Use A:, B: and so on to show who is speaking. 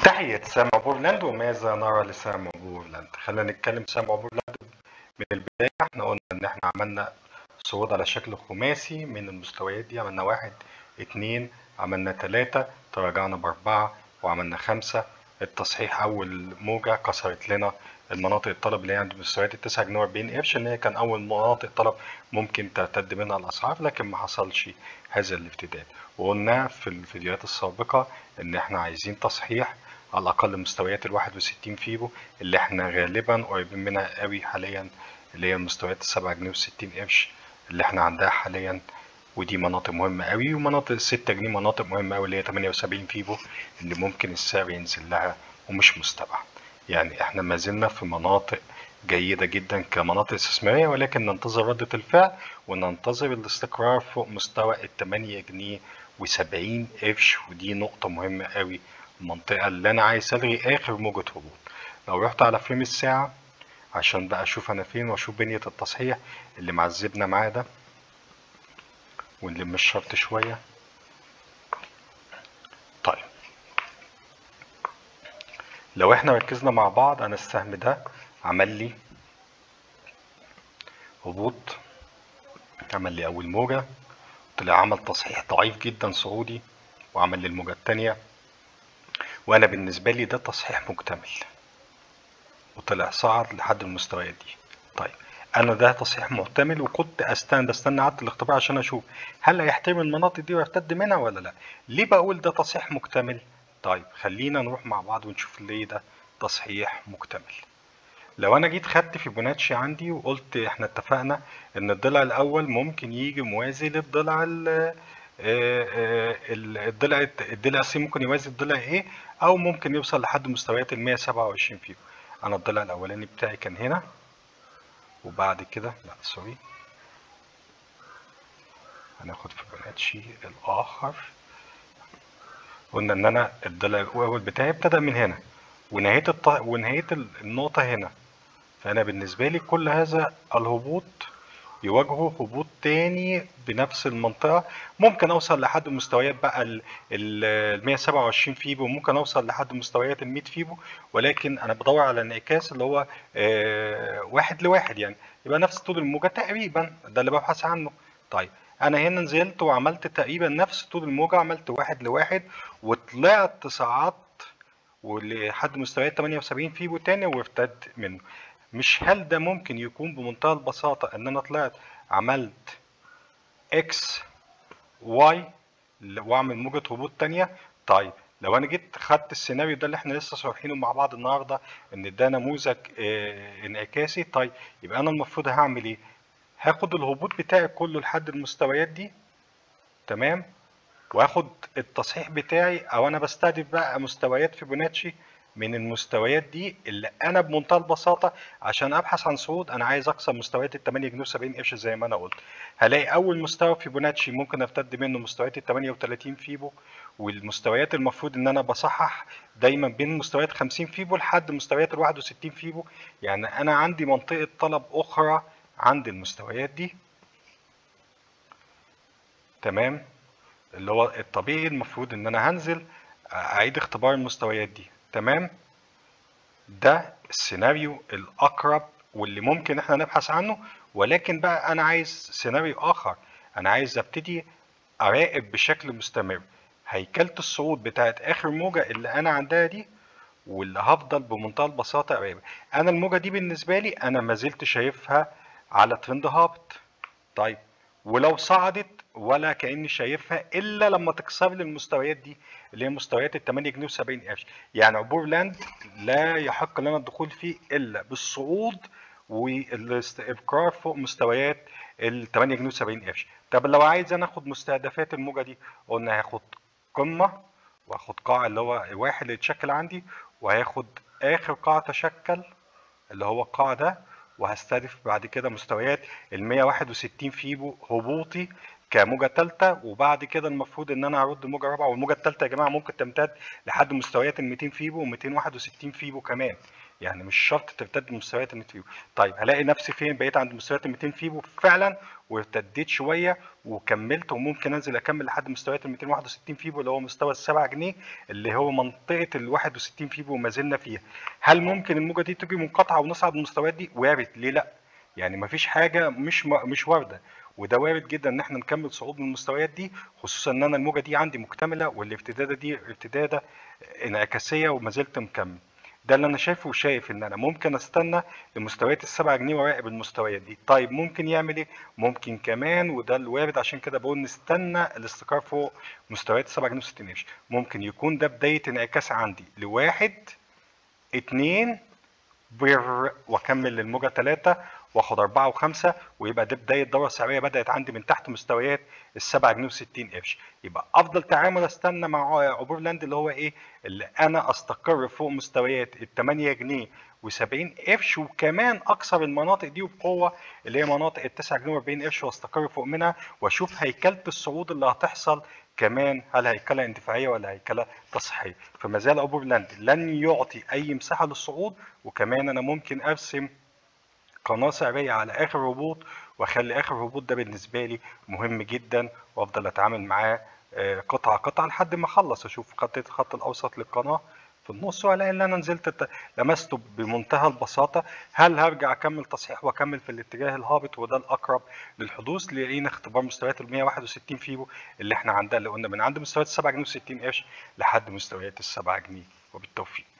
A: تحية سام بورلاند وماذا نرى لسام بورلاند خلينا نتكلم سام بورلاند من البداية احنا قلنا ان احنا عملنا صعود على شكل خماسي من المستويات دي عملنا واحد اتنين عملنا تلاتة تراجعنا بأربعة وعملنا خمسة التصحيح أول موجة كسرت لنا المناطق الطلب اللي هي عند مستويات التسعة جنيه وأربعين قرش اللي هي كان أول مناطق طلب ممكن ترتد منها الأسعار لكن ما حصلش هذا الارتداد وقلنا في الفيديوهات السابقة إن إحنا عايزين تصحيح على الأقل مستويات الواحد وستين فيبو اللي إحنا غالبا قريبين منها قوي حاليا اللي هي مستويات السبعة جنيه وستين قرش اللي إحنا عندها حاليا ودي مناطق مهمة قوي ومناطق الستة جنيه مناطق مهمة قوي اللي هي 78 فيبو اللي ممكن السعر ينزل لها ومش مستبعد يعني احنا ما زلنا في مناطق جيدة جدا كمناطق استثمارية ولكن ننتظر ردة الفعل وننتظر الاستقرار فوق مستوى ال 8 جنيه و70 قرش ودي نقطة مهمة قوي المنطقة اللي أنا عايز ألغي آخر موجة هبوط لو رحت على فريم الساعة عشان بقى أشوف أنا فين وأشوف بنية التصحيح اللي معذبنا معاه ده ونلم الشرط شوية طيب لو احنا ركزنا مع بعض انا السهم ده عمل لي هبوط عمل لي اول موجة طلع عمل تصحيح ضعيف جدا صعودي وعمل لي الموجة التانية وانا بالنسبة لي ده تصحيح مكتمل وطلع صعد لحد المستويات دي طيب انا ده تصحيح محتمل وكنت استنى بستنى عدد الاختبار عشان اشوف هل هيحترم المناطق دي ويرتد منها ولا لا ليه بقول ده تصحيح مكتمل طيب خلينا نروح مع بعض ونشوف ليه ده تصحيح مكتمل لو انا جيت خدت فيبوناتشي عندي وقلت احنا اتفقنا ان الضلع الاول ممكن يجي موازي للضلع ال الضلع الضلع سي ممكن يوازي الضلع ايه او ممكن يوصل لحد مستويات ال 127 فيبو انا الضلع الاولاني بتاعي كان هنا وبعد كده لا سوري هناخد فيبوناتشي الاخر قلنا ان انا الضلع الاول بتاعي ابتدى من هنا ونهايه الط... ونهايه النقطه هنا فانا بالنسبه لي كل هذا الهبوط يواجهه هبوط تاني بنفس المنطقة ممكن أوصل لحد مستويات بقى ال 127 فيبو ممكن أوصل لحد مستويات ال 100 فيبو ولكن أنا بدور على انعكاس اللي هو آه واحد لواحد يعني يبقى نفس طول الموجة تقريبا ده اللي ببحث عنه طيب أنا هنا نزلت وعملت تقريبا نفس طول الموجة عملت واحد لواحد وطلعت صعدت ولحد مستويات 78 فيبو تاني وارتد منه مش هل ده ممكن يكون بمنتهى البساطة ان انا طلعت عملت اكس واي واعمل موجة هبوط تانية طيب لو انا جيت خدت السيناريو ده اللي احنا لسه شارحينه مع بعض النهارده ان ده نموذج اه انعكاسي طيب يبقى انا المفروض هعمل ايه هاخد الهبوط بتاعي كله لحد المستويات دي تمام واخد التصحيح بتاعي او انا بستهدف بقى مستويات فيبوناتشي من المستويات دي اللي انا بمنتهى البساطه عشان ابحث عن صعود انا عايز اكسر مستويات ال 8 جنيه و70 قرش زي ما انا قلت هلاقي اول مستوى فيبوناتشي ممكن ارتد منه مستويات ال 38 فيبو والمستويات المفروض ان انا بصحح دايما بين مستويات 50 فيبو لحد مستويات ال 61 فيبو يعني انا عندي منطقه طلب اخرى عند المستويات دي تمام اللي هو الطبيعي المفروض ان انا هنزل اعيد اختبار المستويات دي تمام ده السيناريو الاقرب واللي ممكن احنا نبحث عنه ولكن بقى انا عايز سيناريو اخر انا عايز ابتدي اراقب بشكل مستمر هيكلة الصعود بتاعت اخر موجة اللي انا عندها دي واللي هفضل بمنتهى البساطة اراقب انا الموجة دي بالنسبة لي انا ما زلت شايفها على ترند هابط طيب ولو صعدت ولا كاني شايفها الا لما تكسر لي المستويات دي اللي هي مستويات ال 8 جنيه و70 قرش يعني عبور لاند لا يحق لنا الدخول فيه الا بالصعود والاستقرار فوق مستويات ال 8 جنيه و70 قرش طب لو عايز انا اخد مستهدفات الموجه دي قلنا هاخد قمه واخد قاع اللي هو واحد اللي اتشكل عندي وهاخد اخر قاع تشكل اللي هو القاع ده وهستهدف بعد كده مستويات ال 161 فيبو هبوطي كموجه ثالثه وبعد كده المفروض ان انا هرد موجه رابعه والموجه الثالثه يا جماعه ممكن تمتد لحد مستويات ال 200 فيبو و 261 فيبو كمان يعني مش شرط ترتد مستويات ال 100 فيبو طيب هلاقي نفسي فين بقيت عند مستويات ال 200 فيبو فعلا وارتديت شويه وكملت وممكن انزل اكمل لحد مستويات ال 261 فيبو اللي هو مستوى السبعة جنيه اللي هو منطقه ال 61 فيبو وما زلنا فيها هل ممكن الموجه دي تجي منقطعه ونصعد المستويات دي وارد ليه لا يعني مفيش حاجه مش م... مش وارده وده وارد جدا ان احنا نكمل صعود من المستويات دي خصوصا ان انا الموجه دي عندي مكتمله والارتداده دي ارتداده انعكاسيه وما زلت مكمل ده اللي انا شايفه وشايف ان انا ممكن استنى لمستويات السبعة جنيه وراقب المستويات دي طيب ممكن يعمل ايه ممكن كمان وده الوارد عشان كده بقول نستنى الاستقرار فوق مستويات السبعة جنيه وستين قرش ممكن يكون ده بداية انعكاس عندي لواحد اتنين بر واكمل للموجة تلاتة واخد أربعة وخمسة ويبقى ده بداية دورة سعرية بدأت عندي من تحت مستويات السبعة جنيه وستين قرش يبقى أفضل تعامل أستنى مع عبور لاند اللي هو إيه؟ اللي أنا أستقر فوق مستويات التمانية جنيه وسبعين قرش وكمان أكسر المناطق دي وبقوة اللي هي مناطق التسعة جنيه وأربعين قرش وأستقر فوق منها وأشوف هيكلة الصعود اللي هتحصل كمان هل هيكلة اندفاعية ولا هيكلة تصحيحية فما زال عبور لاند لن يعطي أي مساحة للصعود وكمان أنا ممكن أرسم قناه سعريه على اخر هبوط واخلي اخر هبوط ده بالنسبه لي مهم جدا وافضل اتعامل معاه قطعه قطعه لحد ما اخلص اشوف خط الخط الاوسط للقناه في النص والاقي ان انا نزلت لمسته بمنتهى البساطه هل هرجع اكمل تصحيح واكمل في الاتجاه الهابط وده الاقرب للحدوث لقينا اختبار مستويات ال 161 فيبو اللي احنا عندها اللي قلنا من عند مستويات 7 جنيه و60 قرش لحد مستويات ال 7 جنيه وبالتوفيق